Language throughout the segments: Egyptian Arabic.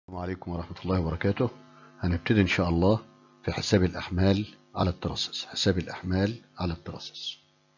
السلام عليكم ورحمة الله وبركاته هنبتدي إن شاء الله في حساب الأحمال على التراسس حساب الأحمال على التراسس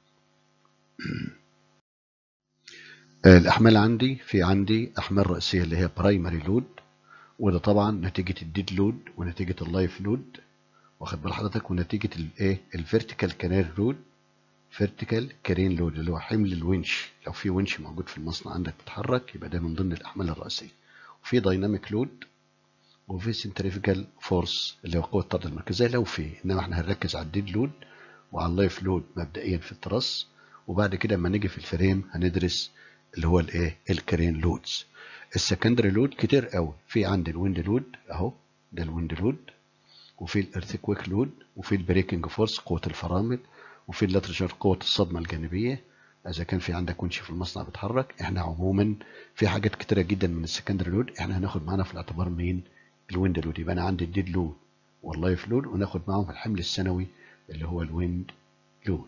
الأحمال عندي في عندي أحمال رئيسية اللي هي برايمري لود وده طبعا نتيجة الديد لود ونتيجة اللايف لود واخد بال حضرتك ونتيجة الايه الفيرتيكال كارير لود فيرتيكال كارين لود اللي هو حمل الونش لو في ونش موجود في المصنع عندك بيتحرك يبقى ده من ضمن الأحمال الرئيسية وفي دايناميك لود وفي سنتريفيكال فورس اللي هو قوه الطرد المركزيه لو في انما احنا هنركز على الديد لود وعلى اللايف لود مبدئيا في التراس وبعد كده اما نيجي في الفريم هندرس اللي هو الايه الكرين لودز السكندري لود كتير قوي في عندي الويند لود اهو ده الويند لود وفي الارثكويك لود وفي البريكنج فورس قوه الفرامل وفي اللاترجر قوه الصدمه الجانبيه اذا كان في عندك ونش في المصنع بيتحرك احنا عموما في حاجات كتيره جدا من السكندري لود احنا هناخد معانا في الاعتبار مين الويند لود يبقى انا عندي الديد لود واللايف لود وناخد معاهم الحمل السنوي اللي هو الويند لود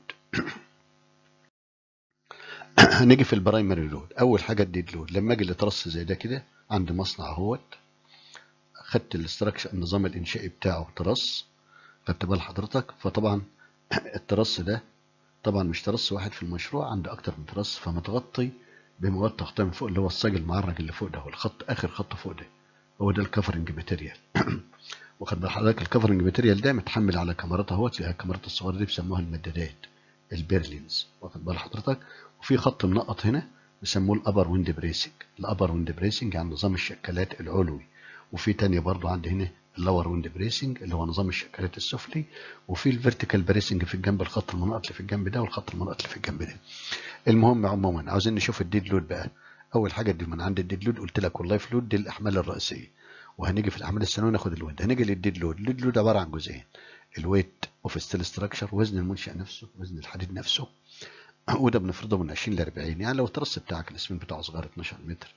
هنيجي في البرايمري لود اول حاجه الديد لود لما اجي لترص زي ده كده عند مصنع اهوت خدت الاستراكشر النظام الانشائي بتاعه ترص خدت بال حضرتك فطبعا الترص ده طبعا مش ترص واحد في المشروع عنده اكتر من ترص فمتغطي بمواد تغطيه من فوق اللي هو الصاج المعرج اللي فوق ده والخط اخر خط فوق ده هو ده الكفرنج ماتيريال واخد بال حضرتك الكفرنج ماتيريال ده متحمل على كاميرات اهوت اللي هي الكاميرات الصغيره دي بيسموها المدادات البيرلينز واخد بال حضرتك وفي خط منقط هنا بيسموه الابر ويند بريسنج الابر ويند بريسنج عن نظام الشكالات العلوي وفي تانية برضو عندي هنا اللور ويند بريسنج اللي هو نظام الشكالات السفلي وفي الفيرتيكال بريسنج في الجنب الخط المنقط اللي في الجنب ده والخط المنقط اللي في الجنب ده المهم عموما عاوزين نشوف الديد لود بقى اول حاجه دي من عند الديد لود قلت لك واللايف لود دي الاحمال الرئيسيه وهنيجي في الاحمال الثانويه ناخد الويند هنيجي للديد لود الديد لود عباره عن جزئين الويت اوف ستيل ستراكشر وزن المنشا نفسه وزن الحديد نفسه وده بنفرضه من 20 ل 40 يعني لو الترس بتاعك الاسمنت بتاعه صغير 12 متر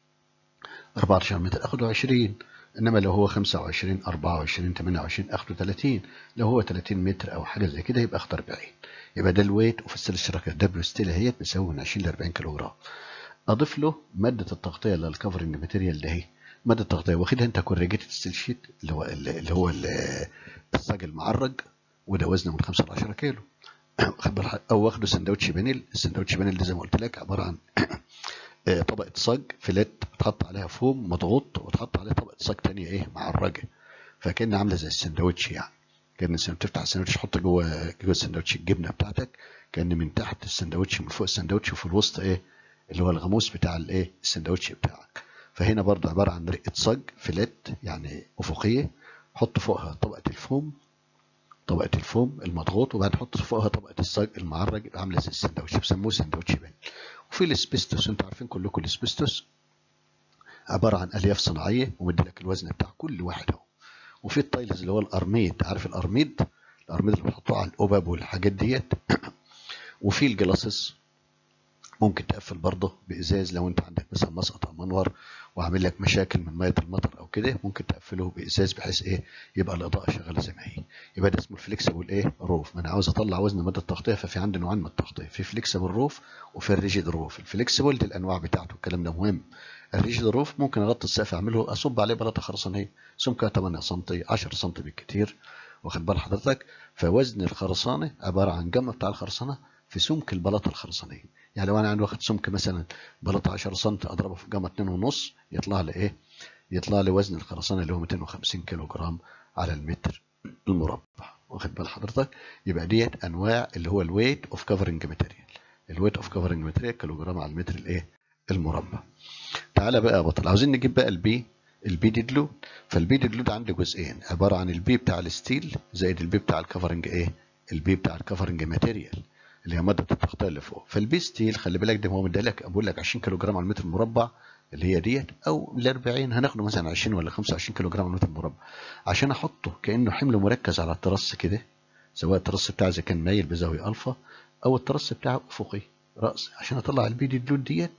14 متر اخده 20 انما لو هو 25 24 28 اخده 30 لو هو 30 متر او حاجه زي كده يبقى اخد 40 يبقى ده الويت اوف ستيل ستراكشر دبليو ستيل اهيت بيساوي من 20 ل 40 كيلو جرام اضيف له ماده التغطيه اللي الكفرنج ماتيريال ده اهي ماده التغطيه واخدها انت كوريجيتد ستيل شيت اللي هو اللي هو الصاج المعرج وده وزنه من 5 ل 10 كيلو او واخده سندوتش بانيل السندوتش بانيل ده زي ما قلت لك عباره عن طبقه صاج فلات بتحط عليها فوم مضغوط وتحط عليها طبقه صاج ثانيه ايه معرجه فكأن عامله زي السندوتش يعني كان بتفتح السندوتش تحط جوه جوه السندوتش الجبنه بتاعتك كان من تحت السندوتش من فوق السندوتش وفي الوسط ايه اللي هو الغموس بتاع الايه السندوتش بتاعك فهنا برضه عباره عن رقه صاج فلات يعني افقيه حط فوقها طبقه الفوم طبقه الفوم المضغوط وبعدين حط فوقها طبقه الصاج المعرج يبقى عامله زي السندوتش بيسموه سندوتش بان وفي الاسبستوس انتوا عارفين كلكم الاسبستوس عباره عن الياف صناعيه ومدي لك الوزن بتاع كل واحد اهو وفي التايلز اللي هو الارميد عارف الارميد الارميد اللي بنحطوه على القبب والحاجات ديت وفي الجلاسس ممكن تقفل برضه بازاز لو انت عندك مثلا مسقط او منور وعامل لك مشاكل من ميه المطر او كده ممكن تقفله بازاز بحيث ايه يبقى الاضاءه شغاله زي ما هي يبقى ده اسمه الفليكسبل ايه روف ما انا عاوز اطلع وزن ماده التغطيه ففي عندي نوعين من التغطيه في فليكسبل روف وفي الريجيد روف الفليكسبل دي الانواع بتاعته الكلام ده مهم الريجيد روف ممكن اغطي السقف اعمله اصب عليه بلاطه خرسانيه سمكها 8 سم 10 سم بالكثير واخد بال حضرتك فوزن الخرسانه عباره عن جمع بتاع الخرسانه في سمك البلاطه الخرسانيه يعني لو انا عندي واخد سمك مثلا بلاطه 10 سم اضربه في جمع 2 ونص يطلع لي ايه يطلع لي وزن الخرسانه اللي هو 250 كيلو جرام على المتر المربع واخد بال حضرتك يبقى ديت انواع اللي هو الويت اوف كفرنج ماتيريال الويت اوف كفرنج ماتيريال كيلو جرام على المتر الايه المربع تعالى بقى يا بطل عاوزين نجيب بقى البي البي ديد لود فالبي ديد لود عندي جزئين عباره عن البي بتاع الستيل زائد البي بتاع الكفرنج ايه البي بتاع الكفرنج ماتيريال اللي هي ماده التغطيه اللي فوق فالبي ستيل خلي بالك ده هو مديلك بقول لك 20 كيلو جرام على المتر المربع اللي هي ديت او ال 40 هناخده مثلا 20 ولا 25 كيلو جرام على المتر المربع عشان احطه كانه حمل مركز على الترس كده سواء الترس بتاعي اذا كان مايل بزاويه الفا او الترس بتاعه افقي راس عشان اطلع البي دي لود ديت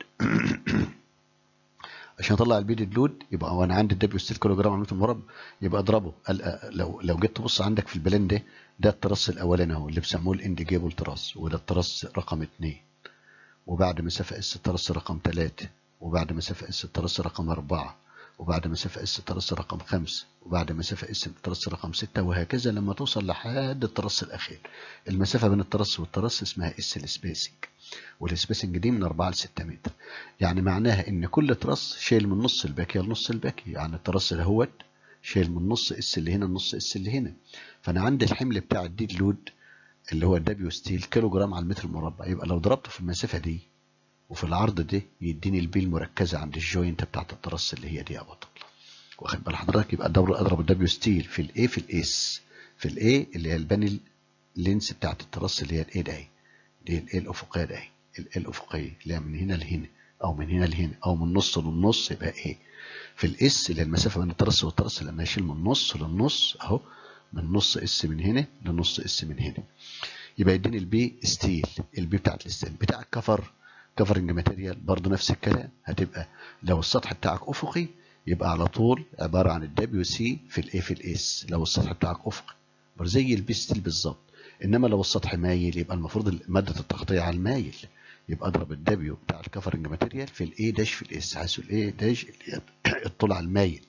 عشان اطلع البي دي لود يبقى وانا عندي الدبليو 6 كيلو جرام على المتر المربع يبقى اضربه لو لو جيت تبص عندك في البلان ده ده الترس الاولاني اهو اللي بيسموه الانديجيبل تراس وده الترس رقم 2 وبعد مسافه اس الترس رقم 3 وبعد مسافه اس الترس رقم 4 وبعد مسافة اس ترس رقم خمسة وبعد مسافة اس ترس رقم ستة وهكذا لما توصل لحد الترس الأخير المسافة بين الترس والترس اسمها اس السبيسنج والسبيسنج دي من 4 ل 6 متر يعني معناها ان كل ترس شايل من نص الباكية لنص الباكية يعني الترس دهوت شايل من نص اس اللي هنا لنص اس اللي هنا فانا عندي الحمل بتاع الديد لود اللي هو الدبليو ستيل كيلو جرام على المتر المربع يبقى لو ضربته في المسافة دي وفي العرض ده يديني البي المركزة عند الجوينت بتاعت الترس اللي هي دي يا بطل واخد بال حضرتك يبقى الدور اضرب الدبليو ستيل في الاي في الاس في الاي اللي هي البانل لينس بتاعت الترس اللي هي الاي ده دي الاي الافقيه ده الاي الافقيه اللي هي من هنا لهنا او من هنا لهنا او من نص للنص يبقى ايه في الاس اللي هي المسافه بين الترس والترس لما يشيل من نص للنص اهو من نص اس من هنا لنص اس من هنا يبقى يديني البي ستيل البي بتاعت الستيل بتاع الكفر كفرنج ماتيريال برضه نفس الكلام هتبقى لو السطح بتاعك افقي يبقى على طول عباره عن الدبليو سي في الاي في الاس لو السطح بتاعك افقي زي البي ستيل بالظبط انما لو السطح مايل يبقى المفروض ماده التغطيه على المايل يبقى اضرب الدبليو بتاع الكفرنج ماتيريال في الاي داش في الاس حيث الاي داش اللي هي الطول على المايل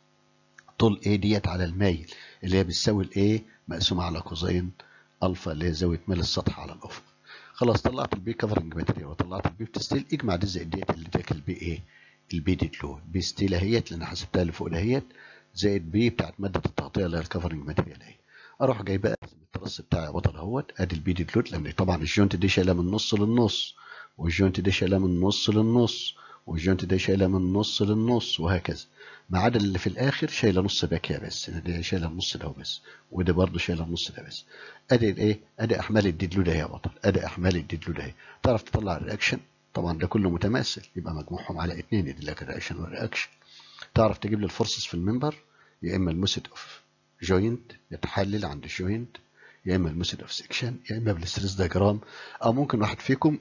طول اي ديت على المايل اللي هي بتساوي الاي مقسومه على كوزين الفا اللي هي زاويه ميل السطح على الافق خلاص طلعت البي كفرنج ماتيريال وطلعت البي بتستيل اجمع دي زائد ديت اللي تاكل البي ايه البي دي لود بي ستيل اهيت لان حسبتها اللي فوق دهيت زائد بي بتاعت ماده التغطيه اللي هي الكفرنج ماتيريال اهي اروح جاي بقى الترس بتاعي بطل اهوت ادي البي دي لود لان طبعا الجوينت دي شايله من نص للنص والجوينت دي شايله من نص للنص والجوينت دي شايله من نص للنص وهكذا ما عدا اللي في الاخر شايله نص باكيه بس دي شايله النص ده بس وده برضه شايله النص ده بس ادي الايه ادي احمال الديدلود اهي يا بطل ادي احمال الديدلود اهي تعرف تطلع الرياكشن طبعا ده كله متماثل يبقى مجموعهم على اثنين يدي لك الرياكشن والرياكشن تعرف تجيب لي الفورسز في المنبر يا اما الميثود اوف جوينت يتحلل عند الجوينت يا اما الميثود اوف سكشن يا اما بالستريس دياجرام او ممكن واحد فيكم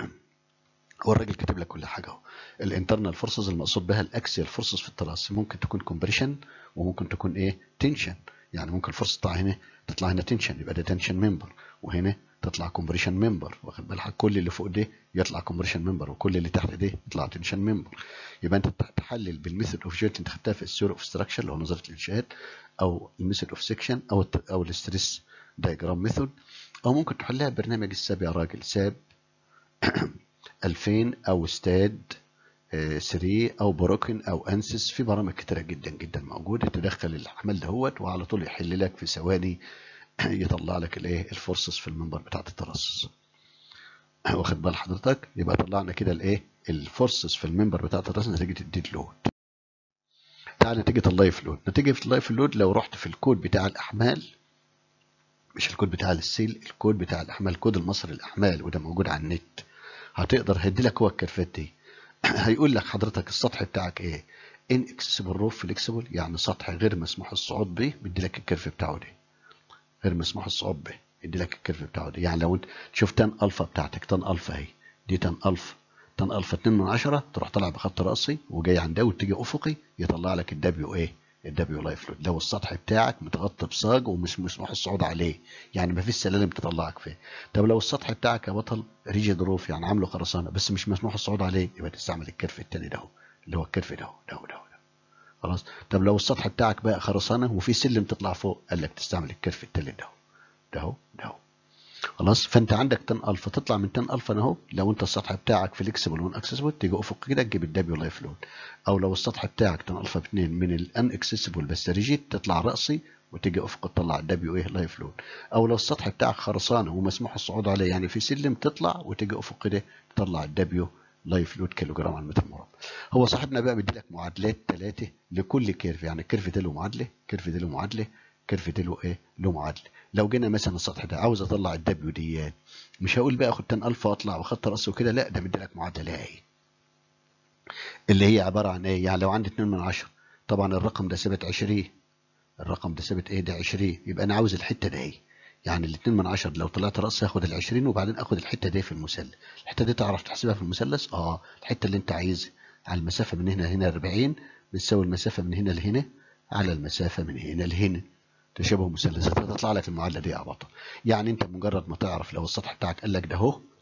هو الراجل كاتب لك كل حاجه اهو الانترنال فورسز المقصود بها الاكسيال فورسز في التراس ممكن تكون كومبريشن وممكن تكون ايه تنشن يعني ممكن الفورس تطلع هنا تطلع هنا تنشن يبقى ده تنشن ممبر وهنا تطلع كومبريشن ممبر واخد بالك كل اللي فوق ده يطلع كومبريشن ممبر وكل اللي تحت ده يطلع تنشن ممبر يبقى انت تحلل بالميثود اوف جوينت انت خدتها في السيور اوف ستراكشر اللي هو نظريه الانشاءات او الميثود اوف سكشن او او الستريس دايجرام ميثود او ممكن تحلها ببرنامج الساب يا راجل ساب 2000 او ستاد 3 او بروكن او انسس في برامج كتيره جدا جدا موجوده تدخل الاحمال دهوت وعلى طول يحل لك في ثواني يطلع لك الايه الفورسز في المنبر بتاعت الترصص واخد بال حضرتك يبقى طلعنا كده الايه الفورسز في المنبر بتاعت الترصص نتيجه الديد لود تعال نتيجه اللايف لود نتيجه اللايف لود لو رحت في الكود بتاع الاحمال مش الكود بتاع السيل الكود بتاع الاحمال كود المصري الاحمال وده موجود على النت هتقدر هيدي لك هو الكرفات دي هيقول لك حضرتك السطح بتاعك ايه ان اكسسبل روف فليكسبل يعني سطح غير مسموح الصعود به بيدي لك الكيرف بتاعه ده غير مسموح الصعود به يدي لك الكيرف بتاعه ده يعني لو انت تشوف تن الفا بتاعتك تن الفا اهي دي تن الفا تن الفا 2 من 10 تروح طالع بخط راسي وجاي عند ده وتيجي افقي يطلع لك الدبليو ايه الدبليو لايف لود لو السطح بتاعك متغطى بصاج ومش مسموح الصعود عليه يعني ما فيش سلالم تطلعك فيه طب لو السطح بتاعك يا بطل ريجيد روف يعني عامله خرسانه بس مش مسموح الصعود عليه يبقى تستعمل الكرف التاني ده اللي هو الكرف ده ده ده خلاص طب لو السطح بتاعك بقى خرسانه وفي سلم تطلع فوق قال لك تستعمل الكرف التالت ده ده ده خلاص فانت عندك تن الفا تطلع من تن الفا اهو لو انت السطح بتاعك فليكسبل وان اكسسبل تيجي افق كده تجيب الدبليو لايف لود او لو السطح بتاعك تن الفا ب 2 من الان اكسسبل بس ريجيد تطلع راسي وتيجي افق تطلع الدبليو ايه لايف لود او لو السطح بتاعك خرسانه ومسموح الصعود عليه يعني في سلم تطلع وتيجي افق كده تطلع الدبليو لايف لود كيلو جرام على المتر مربع هو صاحبنا بقى بيدي لك معادلات ثلاثه لكل كيرف يعني الكيرف ده له معادله الكيرف ده له معادله الكيرف ده له ايه له معادله لو جينا مثلا السطح ده عاوز اطلع الدبليو ديات مش هقول بقى اخد تن الفا واطلع واخدت راسه وكده لا ده مدي لك معادله اهي اللي هي عباره عن ايه يعني لو عندي 2 من 10 طبعا الرقم ده ثابت 20 الرقم ده ثابت ايه ده 20 يبقى انا عاوز الحته دي يعني ال 2 من 10 لو طلعت راس هاخد ال 20 وبعدين اخد الحته دي في المثلث الحته دي تعرف تحسبها في المثلث اه الحته اللي انت عايزها على المسافه من هنا لهنا 40 بتساوي المسافه من هنا لهنا على المسافه من هنا لهنا تشابه مثلثات هتطلع لك المعادله دي يا بطل يعني انت مجرد ما تعرف لو السطح بتاعك قال لك ده اهو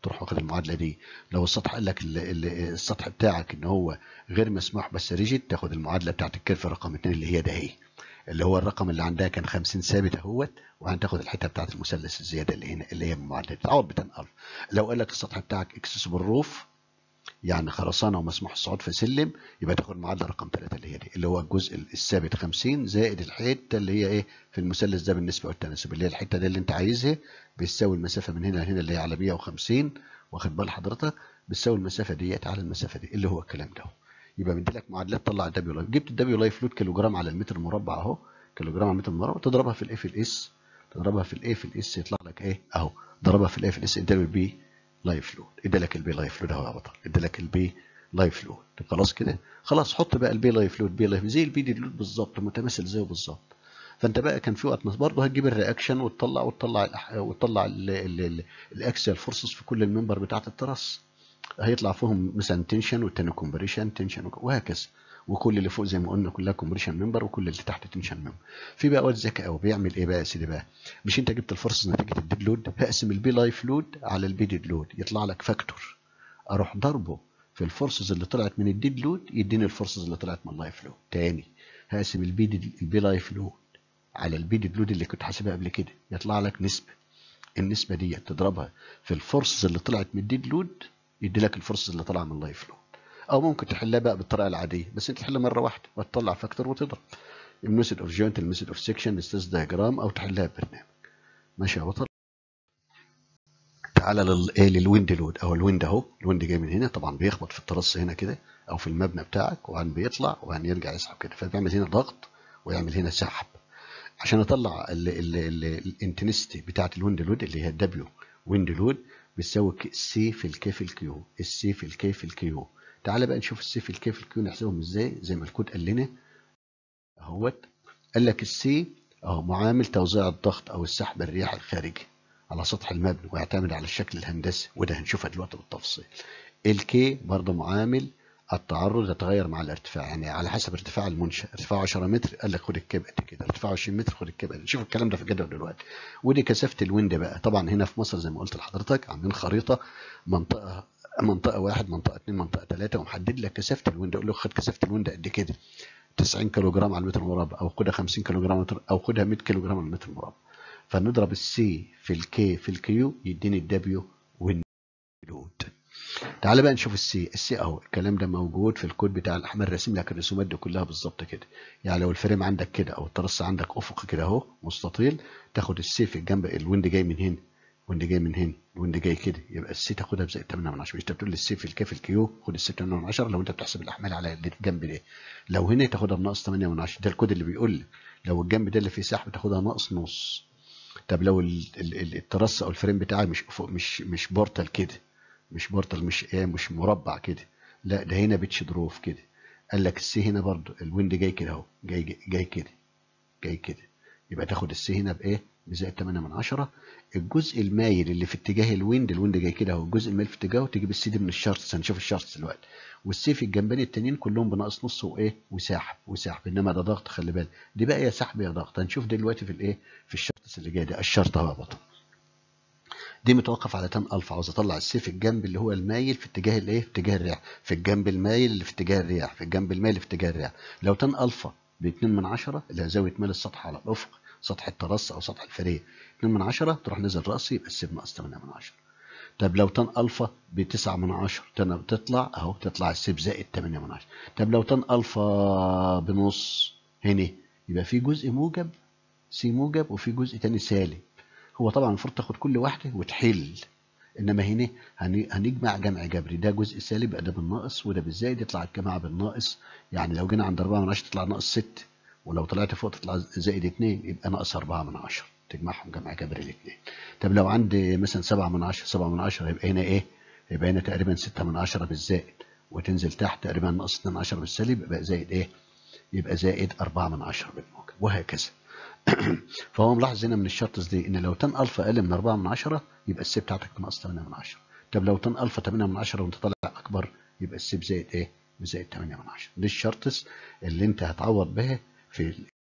تروح واخد المعادله دي لو السطح قال لك ال- ال- السطح بتاعك ان هو غير مسموح بس ريجيد تاخد المعادله بتاعت الكيرف رقم 2 اللي هي ده اهي اللي هو الرقم اللي عندها كان 50 ثابت اهوت وهتاخد الحته بتاعت المثلث الزياده اللي هنا اللي هي المعادله تعوض ب 10000 لو قال لك السطح بتاعك اكسسبل روف يعني خرسانه ومسموح الصعود في سلم يبقى تاخد معادله رقم 3 اللي هي دي اللي هو الجزء الثابت 50 زائد الحته اللي هي ايه في المثلث ده بالنسبه والتناسب اللي هي الحته دي اللي انت عايزها بتساوي المسافه من هنا لهنا اللي هي على 150 واخد بال حضرتك بتساوي المسافه ديت على المسافه دي اللي هو الكلام ده يبقى مدي لك معادلات طلع الدبليو لايف جبت الدبليو لايف لود كيلو جرام على المتر مربع اهو كيلو جرام على المتر مربع تضربها في الاي في الاس تضربها في الاي في الاس يطلع لك ايه اهو ضربها في الاي في الاس اداله البي لايف لود ادى لك البي لايف لود اهو يا بطل ادى لك البي لايف لود طب خلاص كده خلاص حط بقى البي لايف لود بي لايف زي البي دي لود بالظبط متماثل زيه بالظبط فانت بقى كان في وقت برضه هتجيب الرياكشن وتطلع وتطلع الأح... وتطلع الاكسيال فورسز في كل المنبر بتاعت التراس هيطلع فيهم مثلا تنشن والتاني كومبريشن تنشن وهكذا وكل اللي فوق زي ما قلنا كلها كومبريشن ممبر وكل اللي تحت تنشن ممبر في بقى واد ذكي قوي بيعمل ايه بقى يا سيدي بقى مش انت جبت الفورسز نتيجه الديد لود هقسم البي لايف لود على البي ديد لود يطلع لك فاكتور اروح ضربه في الفورسز اللي طلعت من الديد لود يديني الفورسز اللي طلعت من اللايف لود تاني هقسم البي دي البي لايف لود على البي ديد لود اللي كنت حاسبها قبل كده يطلع لك نسبه النسبه دي تضربها في الفورسز اللي طلعت من الديد لود يدي لك الفورسز اللي طالعه من اللايف لود او ممكن تحلها بقى بالطريقه العاديه بس انت تحلها مره واحده وتطلع فاكتور وتضرب الميثود اوف جوينت الميثود اوف سيكشن الستاس دايجرام او تحلها ببرنامج ماشي يا بطل تعالى لل ايه للويند لود او الويند اهو الويند جاي من هنا طبعا بيخبط في الترس هنا كده او في المبنى بتاعك وبعدين بيطلع وبعدين يرجع يسحب كده فبيعمل هنا ضغط ويعمل هنا سحب عشان اطلع الانتنستي بتاعت الويند لود اللي هي الدبليو ويند لود بتساوي سي في الكي في الكيو السي في الكي في الكيو تعالى بقى نشوف السي في الكي في الكيو نحسبهم ازاي زي ما الكود قال لنا اهوت قال لك السي اهو معامل توزيع الضغط او السحب الرياح الخارجي على سطح المبنى ويعتمد على الشكل الهندسي وده هنشوفها دلوقتي بالتفصيل الكي برضه معامل التعرض يتغير مع الارتفاع يعني على حسب ارتفاع المنشا ارتفاعه 10 متر قال لك خد الكيب قد كده ارتفاعه 20 متر خد الكيب قد شوف الكلام ده في الجدول دلوقتي ودي كثافه الويند بقى طبعا هنا في مصر زي ما قلت لحضرتك عاملين خريطه منطقه منطقه واحد منطقه اثنين منطقه ثلاثه ومحدد لك كثافه الويند اقول له خد كثافه الويند قد كده 90 كيلو جرام على المتر مربع او خدها 50 كيلو جرام او خدها 100 كيلو جرام على المتر مربع فنضرب السي في الكي في الكيو يديني الدبليو واللود تعال بقى نشوف السي السي اهو الكلام ده موجود في الكود بتاع الاحمر راسم لك الرسومات دي كلها بالظبط كده يعني لو الفريم عندك كده او الترس عندك افق كده اهو مستطيل تاخد السي في الجنب الويند جاي من هنا الويند جاي من هنا الويند جاي كده يبقى السي تاخدها بزائد 8 من 10 مش انت بتقول لي السي في الكي في الكيو خد السي 8 من 10 لو انت بتحسب الاحمال على الجنب ده لو هنا تاخدها بناقص 8 من 10 ده الكود اللي بيقول لي لو الجنب ده اللي فيه سحب تاخدها ناقص نص طب لو الترس او الفريم بتاعي مش افق مش مش بورتال كده مش بورتال مش ايه مش مربع كده لا ده هنا بيتش دروف كده قال لك السي هنا برضو الويند جاي كده اهو جاي, جاي جاي كده جاي كده يبقى تاخد السي هنا بايه بزائد 8 من 10 الجزء المايل اللي في اتجاه الويند الويند جاي كده اهو الجزء المايل في اتجاهه تجيب السي دي من الشارتس هنشوف الشارتس دلوقتي والسي في الجنبين التانيين كلهم بناقص نص وايه وساحب وسحب انما ده ضغط خلي بالك دي بقى يا سحب يا ضغط هنشوف دلوقتي في الايه في الشارتس اللي جاي ده الشرط اهو يا بطل دي متوقف على تان الفا عاوز اطلع السي في الجنب اللي هو المايل في اتجاه الايه في اتجاه الرياح في الجنب المايل اللي في اتجاه الرياح في الجنب المايل في اتجاه الرياح لو تان الفا ب 2 من 10 اللي هي زاويه ميل السطح على الافق سطح الترس او سطح الفريق 2 من 10 تروح نزل راسي يبقى السي بناقص 8 من 10 طب لو تان الفا ب 9 من 10 تطلع اهو تطلع السي بزائد 8 من 10 طب لو تان الفا بنص هنا يبقى في جزء موجب سي موجب وفي جزء تاني سالب هو طبعا المفروض تاخد كل واحده وتحل انما هنا هنجمع جمع جبري ده جزء سالب يبقى ده بالناقص وده بالزائد يطلع الجماعه بالناقص يعني لو جينا عند 4 من 10 تطلع ناقص 6 ولو طلعت فوق تطلع زائد 2 يبقى ناقص 4 من 10 تجمعهم جمع جبري الاثنين طب لو عندي مثلا 7 من 10 7 من 10 يبقى هنا ايه يبقى هنا تقريبا 6 من 10 بالزائد وتنزل تحت تقريبا ناقص 2 من 10 بالسالب يبقى زائد ايه يبقى زائد 4 من 10 بالموجب وهكذا فهو ملاحظ هنا من الشرطس دي ان لو تن الفا اقل من 4 من 10 يبقى السي بتاعتك ناقص 8 من 10 طب لو تن الفا 8 من 10 وانت طالع اكبر يبقى السي بزائد ايه بزائد 8 من 10 دي الشرطس اللي انت هتعوض بها في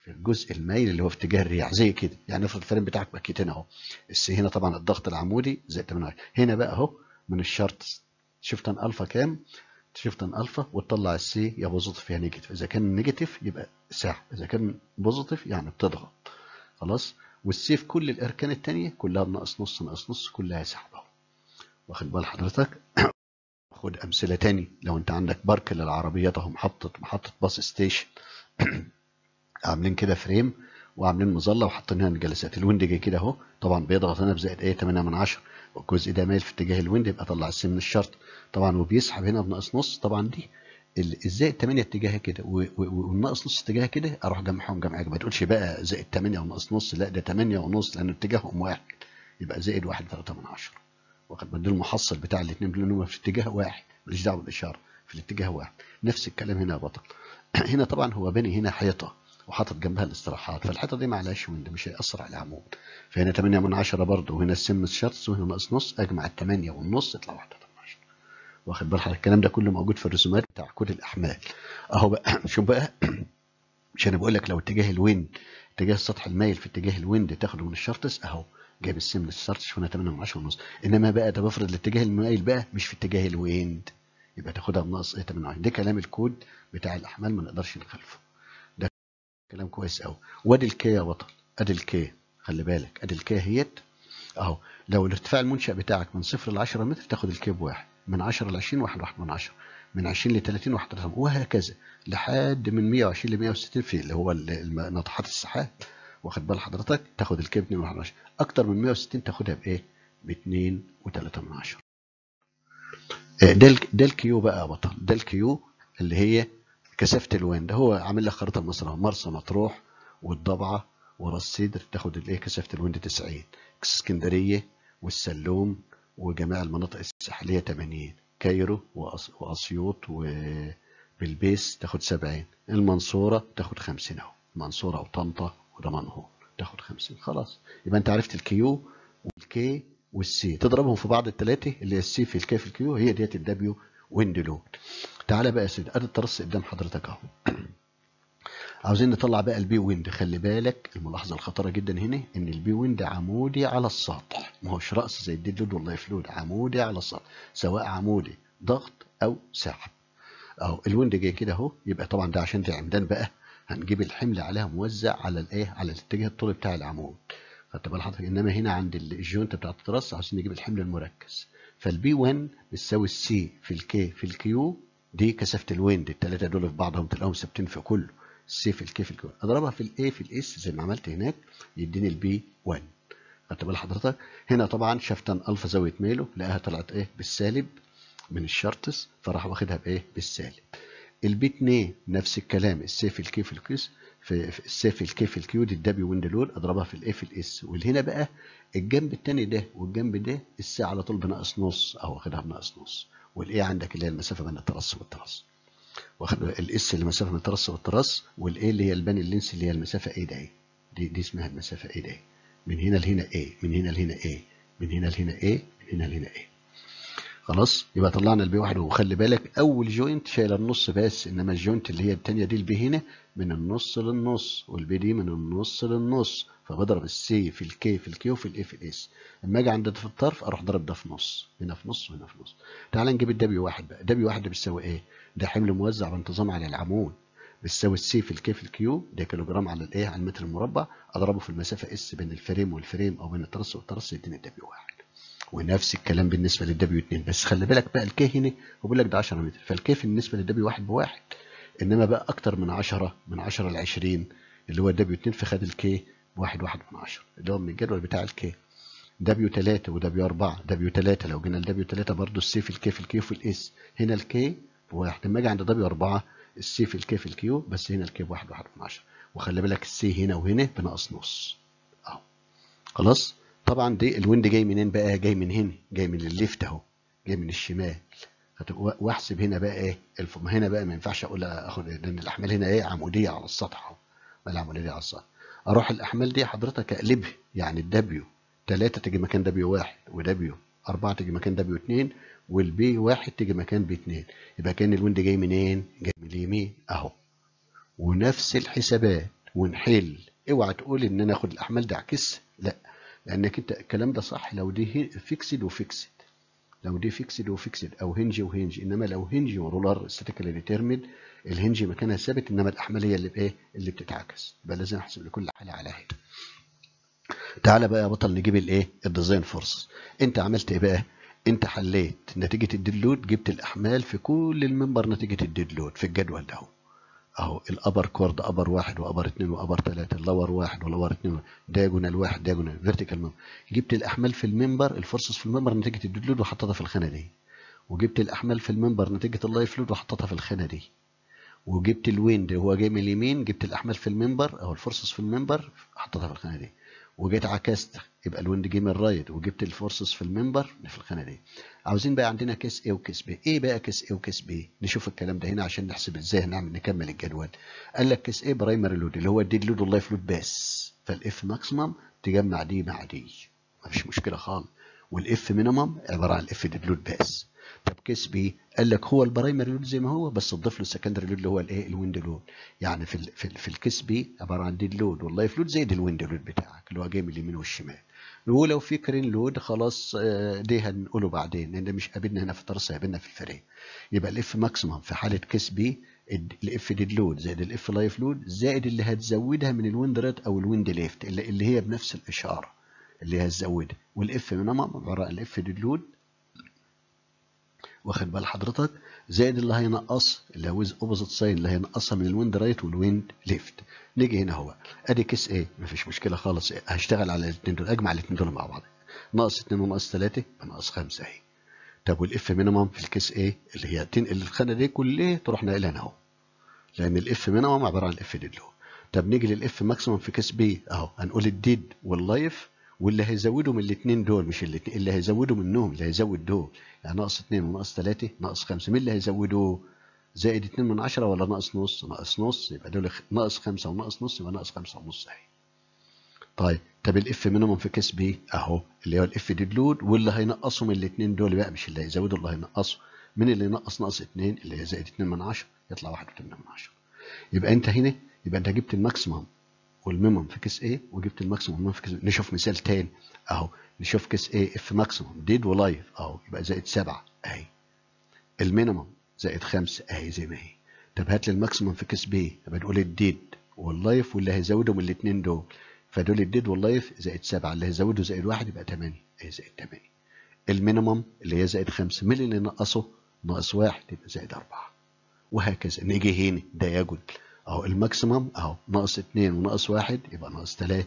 في الجزء المايل اللي هو في اتجاه الرياح زي كده يعني افرض الفريم بتاعك بكيت هنا اهو السي هنا طبعا الضغط العمودي زي 8 هنا بقى اهو من الشرط شفت ان الفا كام شفت ان الفا وتطلع السي يا بوزيتيف يا نيجاتيف اذا كان نيجاتيف يبقى ساحب اذا كان بوزيتيف يعني بتضغط خلاص والسي في كل الاركان الثانيه كلها ناقص نص ناقص نص كلها سحب اهو واخد بال حضرتك خد امثله تاني لو انت عندك بارك للعربيات اهو محطه محطه باص ستيشن عاملين كده فريم وعاملين مظله وحاطين هنا الجلسات الويند جاي كده اهو طبعا بيضغط هنا بزائد ايه 8 من 10 والجزء ده مايل في اتجاه الويند يبقى طلع السي من الشرط طبعا وبيسحب هنا بناقص نص طبعا دي الزائد 8 اتجاهها كده والناقص نص اتجاهها كده اروح جمعهم جمع ما تقولش بقى زائد 8 وناقص نص لا ده 8 ونص لان اتجاههم واحد يبقى زائد 1 3 من 10 واخد بالك المحصل بتاع الاثنين دول هم في اتجاه واحد ماليش دعوه بالاشاره في الاتجاه واحد نفس الكلام هنا يا بطل هنا طبعا هو باني هنا حيطه وحاطط جنبها الاستراحات فالحيطه دي ما عليهاش ويند مش هيأثر على العمود فهنا 8 من 10 برضه وهنا السم الشرط وهنا ناقص نص اجمع ال 8 والنص يطلع 1 من 10 واخد بال حضرتك الكلام ده كله موجود في الرسومات بتاع كود الاحمال اهو بقى شوف بقى مش انا بقول لك لو اتجاه الويند اتجاه السطح المايل في اتجاه الويند تاخده من الشرطس اهو جايب السم الشرطس هنا 8 من 10 ونص انما بقى ده بفرض الاتجاه المايل بقى مش في اتجاه الويند يبقى تاخدها بناقص ايه 8 ده كلام الكود بتاع الاحمال ما نقدرش نخالفه ده كلام كويس قوي وادي الكي يا بطل ادي الكي خلي بالك ادي الكي اهيت اهو لو الارتفاع المنشأ بتاعك من صفر ل 10 متر تاخد الكي بواحد من 10 ل 20 واحد واحد من 10 من 20 ل 30 واحد وهكذا لحد من 120 ل 160 في اللي هو ناطحات السحاب واخد بال حضرتك تاخد الكي ب 2 واحد من 10 اكتر من 160 تاخدها بايه؟ ب 2 و3 من 10 ده ده الكيو بقى يا بطل ده الكيو اللي هي كثافه الوين ده هو عامل لك خريطه مصر مرسى مطروح والضبعه وراس سدر تاخد الايه كثافه الويند 90 اسكندريه والسلوم وجميع المناطق الساحليه 80 كايرو واسيوط وبلبيس تاخد 70 المنصوره تاخد 50 اهو المنصوره وطنطا ودمنهور تاخد 50 خلاص يبقى انت عرفت الكيو والكي والسي تضربهم في بعض الثلاثه اللي هي السي في الكي في الكيو هي ديت الدبليو ويند لود تعالى بقى يا سيدي ادي الترس قدام حضرتك اهو عاوزين نطلع بقى البي ويند خلي بالك الملاحظه الخطيره جدا هنا ان البي ويند عمودي على السطح ما هوش راس زي الديد لود والله فلود عمودي على السطح سواء عمودي ضغط او سحب اهو الويند جاي كده اهو يبقى طبعا ده عشان دي عمدان بقى هنجيب الحمل عليها موزع على الايه على الاتجاه الطولي بتاع العمود خدت بال حضرتك انما هنا عند الجوينت بتاعت التراس عاوزين نجيب الحمل المركز فالبي 1 بتساوي السي في الكي في الكيو دي كثافه الويند الثلاثه دول في بعضهم تلاقيهم ثابتين في كله السي في الكي في الكيو اضربها في الاي في الاس زي ما عملت هناك يديني البي 1 خدت بال حضرتك هنا طبعا شفتن الفا زاويه ميله لقاها طلعت ايه بالسالب من الشرطس فراح واخدها بايه بالسالب البي 2 نفس الكلام السي في الكي في الكيس في السي في الكي في الكيو دي الدبليو ويند لود اضربها في الاي في الاس والهنا بقى الجنب الثاني ده والجنب ده السي على طول بناقص نص اهو واخدها بناقص نص والاي عندك اللي هي المسافه بين الترس والترس واخد الاس اللي المسافه من الترس والترس والاي اللي هي الباني اللينس اللي هي المسافه ايه ده دي دي اسمها المسافه ايه ده من هنا لهنا ايه من هنا لهنا ايه من هنا لهنا ايه من هنا لهنا ايه خلاص يبقى طلعنا البي واحد وخلي بالك اول جوينت شايله النص بس انما الجوينت اللي هي الثانيه دي البي هنا من النص للنص والبي دي من النص للنص فبضرب السي في الكي في الكيو في الاي في الاس اما اجي عند ده في الطرف اروح ضرب ده في نص هنا في نص وهنا في نص تعال نجيب الدبليو واحد بقى الدبليو واحد ده بيساوي ايه ده حمل موزع بانتظام على العمود بتساوي السي في الكي في الكيو ده كيلو جرام على الايه على المتر المربع اضربه في المسافه اس بين الفريم والفريم او بين الترس والترس يديني الدبليو واحد ونفس الكلام بالنسبه للدبليو 2 بس خلي بالك بقى الكي هنا هو بيقول لك ده 10 متر فالكي بالنسبه للدبليو 1 بواحد انما بقى اكتر من 10 من 10 ل 20 اللي هو الدبليو 2 فخد الكي بواحد واحد من 10 اللي هو من الجدول بتاع الكي دبليو 3 ودبليو 4 دبليو 3 لو جينا لدبليو 3 برضه السي في الكي في الكيو في الاس هنا الكي بواحد لما اجي عند دبليو 4 السي في الكي في الكيو بس هنا الكي بواحد واحد من 10 وخلي بالك السي هنا وهنا بناقص نص اهو خلاص طبعا دي الويند جاي منين بقى جاي من هنا جاي من الليفت اهو جاي من الشمال واحسب هنا بقى ايه الف... هنا بقى ما ينفعش اقول اخد لان الاحمال هنا ايه عموديه على السطح اهو ما العموديه على السطح اروح الاحمال دي حضرتك اقلبها يعني الدبليو 3 تيجي مكان دبليو 1 ودبليو 4 تيجي مكان دبليو 2 والبي 1 تيجي مكان بي 2 يبقى كان الويند جاي منين؟ جاي من اليمين اهو ونفس الحسابات ونحل اوعى تقول ان انا اخد الاحمال دي اعكس لا لانك انت الكلام ده صح لو دي فيكسد وفيكسد لو دي فيكسد وفيكسد او هنج وهنج انما لو هنج ورولار ستاتيكالي ديترميند الهنج مكانها ثابت انما الاحمال هي اللي بايه اللي بتتعكس يبقى لازم احسب لكل حاله على حده تعالى بقى يا بطل نجيب الايه الديزاين فورس انت عملت ايه بقى انت حليت نتيجه الديد لود جبت الاحمال في كل المنبر نتيجه الديد لود في الجدول ده اهو اهو الابر كورد ابر واحد وابر اتنين وابر تلاته اللور واحد واللور اتنين دايجونال واحد دايجونال فيرتيكال منبر جبت الاحمال في المنبر الفورسز في المنبر نتيجه الديد لود وحطيتها في الخانه دي وجبت الاحمال في المنبر نتيجه اللايف لود وحطيتها في الخانه دي وجبت الويند هو جاي من اليمين جبت الاحمال في المنبر او الفورسز في المنبر حطيتها في الخانه دي وجيت عكست يبقى الويند جه من الرايت وجبت الفورسز في المنبر في الخانه دي عاوزين بقى عندنا كيس ايه وكيس بي ايه بقى كيس ايه وكيس بي نشوف الكلام ده هنا عشان نحسب ازاي هنعمل نكمل الجدول قال لك كيس ايه برايمري لود اللي هو الديد لود واللايف لود بس فالاف ماكسيمم تجمع دي مع دي مفيش مشكله خالص والاف مينيمم عباره عن الاف ديد لود بس طب كيس بي قال لك هو البرايمري لود زي ما هو بس تضيف له السكندري لود اللي هو الايه الويند لود يعني في ال في, ال في الكيس بي عباره عن ديد لود واللايف لود زي الويند لود بتاعك اللي هو جاي من اليمين والشمال ولو في كرين لود خلاص دي هنقوله بعدين لان مش قابلنا هنا في الترس قابلنا في الفريق يبقى الاف ماكسيمم في حاله كيس بي الاف ديد لود زائد الاف لايف لود زائد اللي هتزودها من الويند ريت او الويند ليفت اللي, اللي هي بنفس الاشاره اللي هتزودها والاف مينيمم عباره عن الاف ديد لود واخد بال حضرتك زائد اللي هينقص اللي هو اوبوزيت ساين اللي هينقصها من الويند رايت والويند ليفت نيجي هنا اهو ادي كيس ايه مفيش مشكله خالص هشتغل على الاثنين دول اجمع الاثنين دول مع بعض ناقص 2 وناقص 3 يبقى ناقص 5 اهي طب والاف مينيمم في الكيس ايه اللي هي تنقل الخانه دي كلها تروح ناقلها هنا اهو لان الاف مينيمم عباره عن الاف ديد لو طب نيجي للاف ماكسيمم في كيس بي اهو هنقول الديد واللايف واللي هيزودوا من الاثنين دول مش الاثنين اللي هيزودوا منهم اللي هيزود دول يعني ناقص 2 وناقص 3 ناقص 5 مين اللي هيزودوا زائد 2 من 10 ولا ناقص نص ناقص نص يبقى دول ناقص 5 وناقص نص يبقى ناقص 5 ونص اهي طيب طب الاف مينيمم في كيس بي اهو اللي هو الاف ديد لود واللي هينقصوا من الاثنين دول بقى مش اللي هيزودوا اللي هينقصوا مين اللي ينقص ناقص 2 اللي هي زائد 2 من 10 يطلع 1.8 من 10 يبقى انت هنا يبقى انت جبت الماكسيمم والميمم في كيس A وجبت الماكسيمم والميمم في كيس B نشوف مثال تاني اهو نشوف كيس A اف ماكسيمم ديد ولايف اهو يبقى زائد 7 اهي المينيمم زائد 5 اهي زي ما هي طب هات لي الماكسيمم في كيس B يبقى نقول الديد واللايف واللي هيزودهم الاثنين دول فدول الديد واللايف زائد 7 اللي هيزوده زائد 1 يبقى 8 اهي زائد 8 المينيمم اللي هي زائد 5 مين اللي نقصه ناقص 1 يبقى زائد 4 وهكذا نيجي هنا دياجون اهو الماكسيمم اهو ناقص 2 وناقص 1 يبقى ناقص 3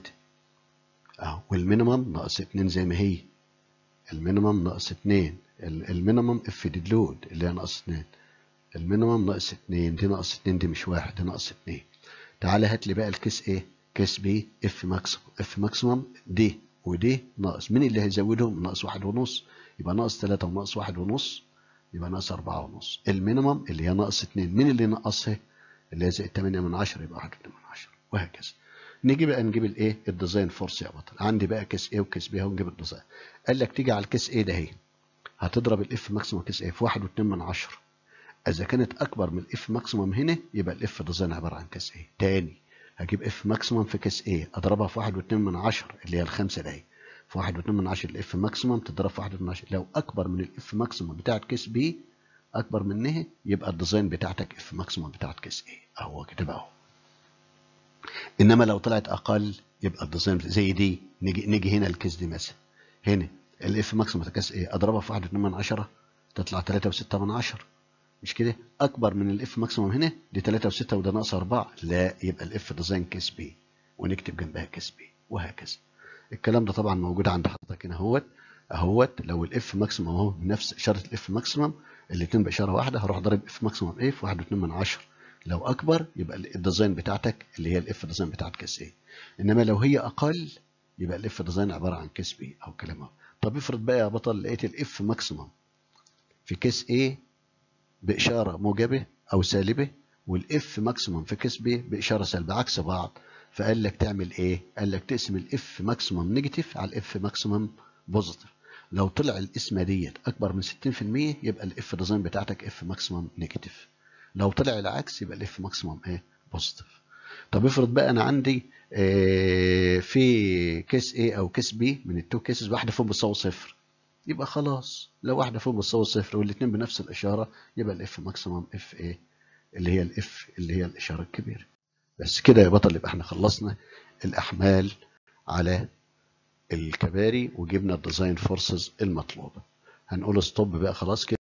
اهو والمينيمم ناقص 2 زي ما هي المينيمم ناقص 2 المينيمم اف ديد لود اللي هي ناقص 2 المينيمم ناقص 2 دي ناقص 2 دي مش واحد دي ناقص 2 تعالى هات لي بقى الكيس ايه كيس بي اف ماكسيمم اف ماكسيمم دي ودي ناقص مين اللي هيزودهم ناقص واحد ونص يبقى ناقص 3 وناقص واحد ونص يبقى ناقص 4 ونص المينيمم اللي هي ناقص 2 مين اللي نقصها اللي هي زائد 8 من 10 يبقى 1 من 10 وهكذا نيجي بقى نجيب الايه الديزاين فورس يا بطل عندي بقى كيس ايه وكيس بي اهو نجيب الديزاين قال لك تيجي على الكيس ايه ده اهي هتضرب الاف ماكسيمم كيس ايه في 1 و2 من 10 اذا كانت اكبر من الاف ماكسيمم هنا يبقى الاف ديزاين عباره عن كيس ايه تاني هجيب اف ماكسيمم في كيس ايه اضربها في 1 و2 من 10 اللي هي الخمسه ده في 1 و2 من 10 الاف ماكسيمم تضرب في 1 من 10 لو اكبر من الاف ماكسيمم بتاعت كيس بي اكبر منها يبقى الديزاين بتاعتك اف ماكسيمم بتاعت كيس ايه اهو كاتبها اهو انما لو طلعت اقل يبقى الديزاين زي دي نيجي نيجي هنا الكيس دي مثلا هنا الاف ماكسيمم بتاع كيس ايه اضربها في 1 من 10 تطلع 3 و6 من 10 مش كده اكبر من الاف ماكسيمم هنا دي 3 و6 وده ناقص 4 لا يبقى الاف ديزاين كيس بي ونكتب جنبها كيس بي وهكذا الكلام ده طبعا موجود عند حضرتك هنا اهوت اهوت لو الاف ماكسيمم اهو بنفس اشاره الاف ماكسيمم الاثنين باشاره واحده هروح ضارب اف ماكسيمم ايه في 1.2 من 10 لو اكبر يبقى الديزاين بتاعتك اللي هي الاف ديزاين بتاعت كيس ايه انما لو هي اقل يبقى الاف ديزاين عباره عن كيس بي او كلام اهو طب افرض بقى يا بطل لقيت الاف ماكسيمم في كيس ايه باشاره موجبه او سالبه والاف ماكسيمم في كيس بي باشاره سالبه عكس بعض فقال لك تعمل ايه قال لك تقسم الاف ماكسيمم نيجاتيف على الاف ماكسيمم بوزيتيف لو طلع القسمه ديت اكبر من 60% يبقى الاف ديزاين بتاعتك اف ماكسيمم نيجاتيف لو طلع العكس يبقى الاف ماكسيمم ايه بوزيتيف طب افرض بقى انا عندي آه، في كيس A او كيس B من التو كيسز واحده فوق بتساوي صفر يبقى خلاص لو واحده فوق بتساوي صفر والاثنين بنفس الاشاره يبقى الاف ماكسيمم اف ايه اللي هي الاف اللي هي الاشاره الكبيره بس كده يا بطل يبقى احنا خلصنا الاحمال على الكباري وجبنا الديزاين فورسز المطلوبه هنقول ستوب بقى خلاص كده